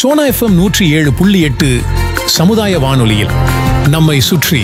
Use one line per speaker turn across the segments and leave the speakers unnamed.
Sona FM நூற்றி ஏழு புள்ளி எட்டு சமுதாய வானொலியில் நம்மை சுற்றி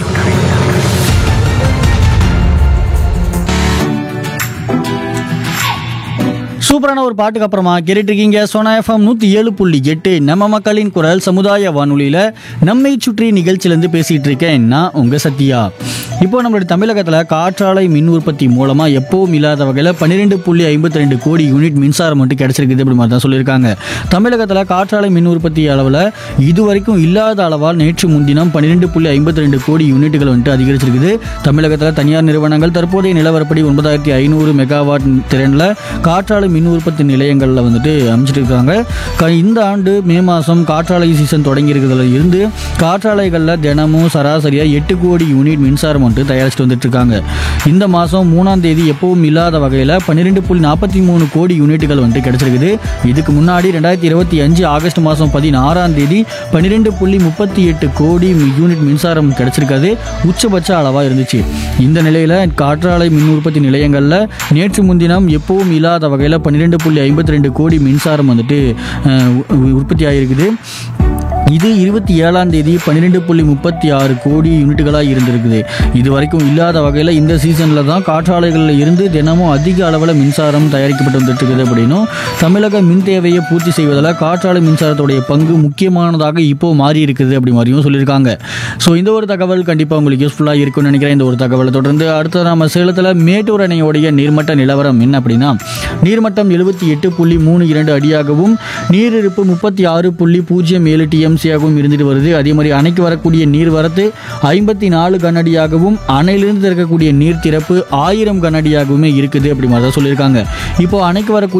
சூப்பரான ஒரு பாட்டுக்கு அப்புறமா கேட்டுட்டு இருக்கீங்க சோனா எஃப்எம் நூற்றி ஏழு புள்ளி எட்டு நம்ம மக்களின் குரல் சமுதாய வானொலியில் நம்மை சுற்றி நிகழ்ச்சியிலேருந்து பேசிகிட்டு இருக்கேன் நான் உங்கள் சத்யா இப்போ நம்மளுடைய தமிழகத்தில் காற்றாலை மின் உற்பத்தி மூலமாக எப்பவும் இல்லாத வகையில் பன்னிரெண்டு புள்ளி ஐம்பத்தி ரெண்டு கோடி யூனிட் மின்சாரம் மட்டும் கிடச்சிருக்குது அப்படி மாதிரி தான் சொல்லியிருக்காங்க தமிழகத்தில் காற்றாலை மின் உற்பத்தி அளவில் இதுவரைக்கும் இல்லாத அளவால் நேற்று முன்தினம் பன்னிரெண்டு புள்ளி ஐம்பத்தி ரெண்டு கோடி யூனிட்டுகள் வந்துட்டு அதிகரிச்சிருக்குது தமிழகத்தில் தனியார் நிறுவனங்கள் தற்போதைய நிலவரப்படி ஒன்பதாயிரத்தி ஐநூறு மெகாவாட் திறனில் காற்றாலை மின் உற்பத்தி நிலையங்களில் வந்துட்டு அமைச்சிட்டு இருக்காங்க க- இந்த ஆண்டு மே மாதம் காற்றாலை சீசன் தொடங்கி இருக்கிறதுல இருந்து காற்றாலைகளில் தினமும் சராசரியாக எட்டு கோடி யூனிட் மின்சாரம் வந்துட்டு தயாரிச்சுட்டு வந்துட்டு இருக்காங்க இந்த மாதம் மூணாம் தேதி எப்பவும் இல்லாத வகையில் பன்னிரெண்டு புள்ளி நாற்பத்தி மூணு கோடி யூனிட்டுகள் வந்துட்டு கிடைச்சிருக்குது இதுக்கு முன்னாடி ரெண்டாயிரத்தி இருபத்தி அஞ்சு ஆகஸ்ட் மாதம் பதினாறாம் தேதி பன்னிரெண்டு புள்ளி முப்பத்தி எட்டு கோடி யூனிட் மின்சாரம் கிடைச்சிருக்காது உச்சபட்ச அளவாக இருந்துச்சு இந்த நிலையில் காற்றாலை மின் உற்பத்தி நிலையங்களில் நேற்று முன்தினம் எப்பவும் இல்லாத வகையில் பன்னிரெண்டு புள்ளி ஐம்பத்தி ரெண்டு கோடி மின்சாரம் வந்துட்டு அஹ், உ- உற்பத்தி ஆகிருக்குது இது இருபத்தி ஏழாம் தேதி பன்னிரெண்டு புள்ளி முப்பத்தி ஆறு கோடி யூனிட்டுகளாக இருந்திருக்குது இது வரைக்கும் இல்லாத வகையில் இந்த சீசனில் தான் காற்றாலைகளில் இருந்து தினமும் அதிக அளவில் மின்சாரம் தயாரிக்கப்பட்டு வந்துட்டு இருக்குது அப்படின்னும் தமிழக மின் தேவையை பூர்த்தி செய்வதில் காற்றாலை மின்சாரத்துடைய பங்கு முக்கியமானதாக இப்போ மாறி இருக்குது அப்படி மாதிரியும் சொல்லியிருக்காங்க ஸோ இந்த ஒரு தகவல் கண்டிப்பாக உங்களுக்கு யூஸ்ஃபுல்லாக இருக்கும்னு நினைக்கிறேன் இந்த ஒரு தகவலை தொடர்ந்து அடுத்து நம்ம சேலத்தில் மேட்டூர் அணையோடைய நீர்மட்ட நிலவரம் என்ன அப்படின்னா நீர்மட்டம் எழுபத்தி எட்டு புள்ளி மூணு இரண்டு அடியாகவும் நீரிருப்பு முப்பத்தி ஆறு புள்ளி பூஜ்ஜியம் ஏழு டிஎம்சியாகவும் இருந்துட்டு வருது அதே மாதிரி அணைக்கு வரக்கூடிய நீர்வரத்து ஐம்பத்தி நாலு கனஅடியாகவும் அணையிலிருந்து திறக்கக்கூடிய நீர் திறப்பு ஆயிரம் கனஅடியாகவுமே இருக்குது அப்படி மாதிரி தான் சொல்லியிருக்காங்க இப்போ அணைக்கு வரக்கூடிய